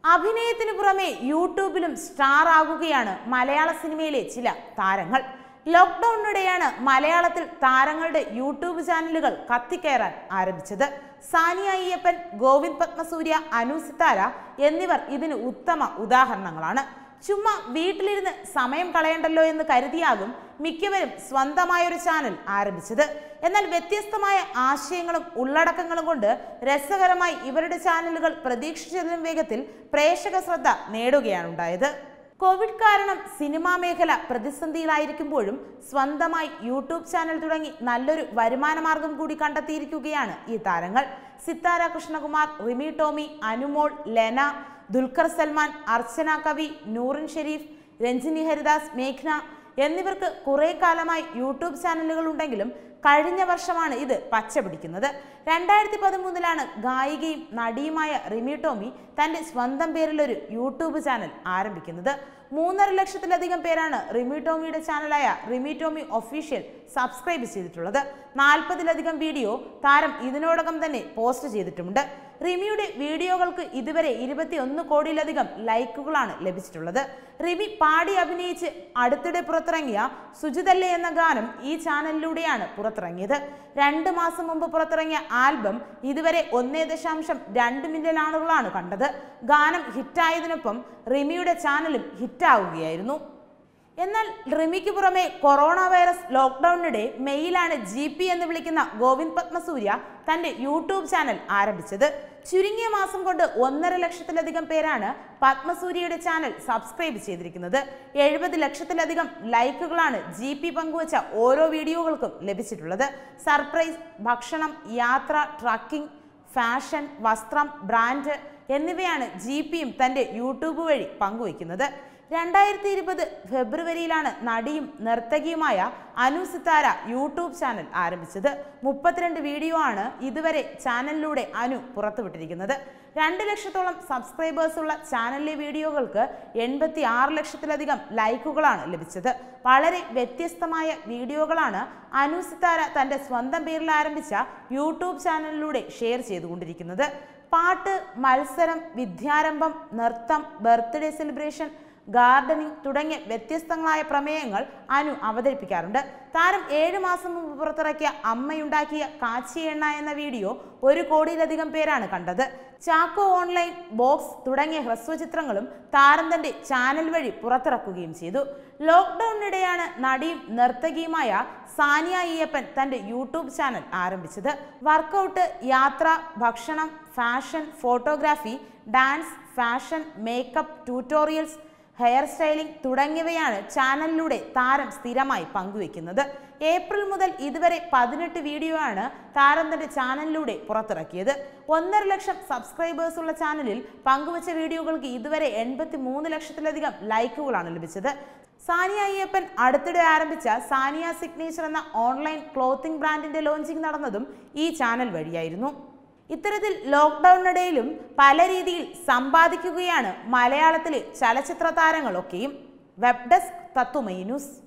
അഭിനയത്തിന് പുറമെ യൂട്യൂബിലും സ്റ്റാർ ആകുകയാണ് മലയാള സിനിമയിലെ ചില താരങ്ങൾ ലോക്ക്ഡൌണിനിടെയാണ് മലയാളത്തിൽ താരങ്ങളുടെ യൂട്യൂബ് ചാനലുകൾ കത്തിക്കയറാൻ ആരംഭിച്ചത് സാനിയ അയ്യപ്പൻ ഗോവിന്ദ് പത്മസൂര്യ അനു സിത്താര എന്നിവർ ഇതിന് ഉത്തമ ഉദാഹരണങ്ങളാണ് ചുമ്മാ വീട്ടിലിരുന്ന് സമയം കളയണ്ടല്ലോ എന്ന് കരുതിയാകും മിക്കവരും സ്വന്തമായൊരു ചാനൽ ആരംഭിച്ചത് എന്നാൽ വ്യത്യസ്തമായ ആശയങ്ങളും ഉള്ളടക്കങ്ങളും കൊണ്ട് രസകരമായി ഇവരുടെ ചാനലുകൾ പ്രതീക്ഷിച്ചതിലും വേഗത്തിൽ പ്രേക്ഷക ശ്രദ്ധ നേടുകയാണ് ഉണ്ടായത് കോവിഡ് കാരണം സിനിമാ മേഖല പ്രതിസന്ധിയിലായിരിക്കുമ്പോഴും സ്വന്തമായി യൂട്യൂബ് ചാനൽ തുടങ്ങി നല്ലൊരു വരുമാന മാർഗം കൂടി കണ്ടെത്തിയിരിക്കുകയാണ് ഈ താരങ്ങൾ സിത്താര കൃഷ്ണകുമാർ റിമി ടോമി അനുമോൾ ലെന ദുൽഖർ സൽമാൻ അർച്ചന കവി നൂറിൻ ഷെരീഫ് രഞ്ജിനി ഹരിദാസ് മേഘ്ന എന്നിവർക്ക് കുറെ കാലമായി യൂട്യൂബ് ചാനലുകൾ ഉണ്ടെങ്കിലും കഴിഞ്ഞ വർഷമാണ് ഇത് പച്ചപിടിക്കുന്നത് രണ്ടായിരത്തി പതിമൂന്നിലാണ് ഗായികയും നടിയുമായ റിമി ടോമി തന്റെ സ്വന്തം പേരിലൊരു യൂട്യൂബ് ചാനൽ ആരംഭിക്കുന്നത് മൂന്നര ലക്ഷത്തിലധികം പേരാണ് റിമി ടോമിയുടെ ചാനലായ റിമി ടോമി ഒഫീഷ്യൽ സബ്സ്ക്രൈബ് ചെയ്തിട്ടുള്ളത് നാൽപ്പതിലധികം വീഡിയോ താരം ഇതിനോടകം തന്നെ പോസ്റ്റ് ചെയ്തിട്ടുമുണ്ട് റിമിയുടെ വീഡിയോകൾക്ക് ഇതുവരെ ഇരുപത്തിയൊന്ന് കോടിയിലധികം ലൈക്കുകളാണ് ലഭിച്ചിട്ടുള്ളത് റിമി പാടി അഭിനയിച്ച് അടുത്തിടെ പുറത്തിറങ്ങിയ സുജിതല്ലേ എന്ന ഗാനം ഈ ചാനലിലൂടെയാണ് പുറത്തിറങ്ങിയത് രണ്ട് മാസം മുമ്പ് പുറത്തിറങ്ങിയ ആൽബം ഇതുവരെ ഒന്നേ ദശാംശം രണ്ട് മില്യൺ ആളുകളാണ് കണ്ടത് ഗാനം ഹിറ്റായതിനൊപ്പം റിമിയുടെ ചാനലും ഹിറ്റാവുകയായിരുന്നു എന്നാൽ റിമിക്ക് പുറമെ കൊറോണ വൈറസ് ലോക്ക്ഡൌണിനിടെ മെയിലാണ് ജി പി എന്ന് വിളിക്കുന്ന ഗോവിന്ദ് പത്മസൂര്യ തന്റെ യൂട്യൂബ് ചാനൽ ആരംഭിച്ചത് ചുരുങ്ങിയ മാസം കൊണ്ട് ഒന്നര ലക്ഷത്തിലധികം പേരാണ് പത്മസൂര്യയുടെ ചാനൽ സബ്സ്ക്രൈബ് ചെയ്തിരിക്കുന്നത് എഴുപത് ലക്ഷത്തിലധികം ലൈക്കുകളാണ് ജി പി പങ്കുവച്ച ഓരോ വീഡിയോകൾക്കും ലഭിച്ചിട്ടുള്ളത് സർപ്രൈസ് ഭക്ഷണം യാത്ര ട്രക്കിംഗ് ഫാഷൻ വസ്ത്രം ബ്രാൻഡ് എന്നിവയാണ് ജി പിയും തന്റെ യൂട്യൂബ് വഴി പങ്കുവയ്ക്കുന്നത് രണ്ടായിരത്തി ഇരുപത് ഫെബ്രുവരിയിലാണ് നടിയും നർത്തകിയുമായ അനു സിത്താര യൂട്യൂബ് ചാനൽ ആരംഭിച്ചത് മുപ്പത്തിരണ്ട് വീഡിയോ ആണ് ഇതുവരെ ചാനലിലൂടെ അനു പുറത്തുവിട്ടിരിക്കുന്നത് രണ്ട് ലക്ഷത്തോളം സബ്സ്ക്രൈബേഴ്സ് ഉള്ള ചാനലിലെ വീഡിയോകൾക്ക് എൺപത്തി ആറ് ലക്ഷത്തിലധികം ലൈക്കുകളാണ് ലഭിച്ചത് വളരെ വ്യത്യസ്തമായ വീഡിയോകളാണ് അനു സിത്താര തന്റെ സ്വന്തം പേരിൽ ആരംഭിച്ച യൂട്യൂബ് ചാനലിലൂടെ ഷെയർ ചെയ്തുകൊണ്ടിരിക്കുന്നത് പാട്ട് മത്സരം വിദ്യാരംഭം നൃത്തം ബർത്ത്ഡേ സെലിബ്രേഷൻ ഗാർഡനിങ് തുടങ്ങിയ വ്യത്യസ്തങ്ങളായ പ്രമേയങ്ങൾ അനു അവതരിപ്പിക്കാറുണ്ട് താരം ഏഴ് മാസം മുമ്പ് പുറത്തിറക്കിയ അമ്മയുണ്ടാക്കിയ കാച്ചി എണ്ണ എന്ന വീഡിയോ ഒരു കോടിയിലധികം പേരാണ് കണ്ടത് ചാക്കോ ഓൺലൈൻ ബോക്സ് തുടങ്ങിയ ഹ്രസ്വചിത്രങ്ങളും താരം തന്റെ ചാനൽ വഴി പുറത്തിറക്കുകയും ചെയ്തു ലോക്ക്ഡൌണിനിടെയാണ് നടിയും നർത്തകിയുമായ സാനിയ അയ്യപ്പൻ തന്റെ യൂട്യൂബ് ചാനൽ ആരംഭിച്ചത് വർക്കൗട്ട് യാത്ര ഭക്ഷണം ഫാഷൻ photography dance fashion makeup tutorials hair styling തുടങ്ങിയവയാണ് ചാനലിലൂടെ താരം സ്ഥിരമായി പങ്കുവെക്കുന്നത് ഏപ്രിൽ മുതൽ ഇതുവരെ പതിനെട്ട് വീഡിയോ ആണ് താരം തന്റെ ചാനലിലൂടെ പുറത്തിറക്കിയത് ഒന്നര ലക്ഷം സബ്സ്ക്രൈബേഴ്സ് ഉള്ള ചാനലിൽ പങ്കുവച്ച വീഡിയോകൾക്ക് ഇതുവരെ എൺപത്തി മൂന്ന് ലക്ഷത്തിലധികം ലൈക്കുകളാണ് ലഭിച്ചത് സാനിയ അയ്യപ്പൻ അടുത്തിടെ ആരംഭിച്ച സാനിയ സിഗ്നേച്ചർ എന്ന ഓൺലൈൻ ക്ലോത്തിംഗ് ബ്രാൻഡിന്റെ ലോഞ്ചിങ് നടന്നതും ഈ ചാനൽ വഴിയായിരുന്നു ഇത്തരത്തിൽ ലോക്ക്ഡൌണിനിടയിലും പല രീതിയിൽ സമ്പാദിക്കുകയാണ് മലയാളത്തിലെ ചലച്ചിത്ര താരങ്ങളൊക്കെയും വെബ് ഡെസ്ക് തത്തുമൈ ന്യൂസ്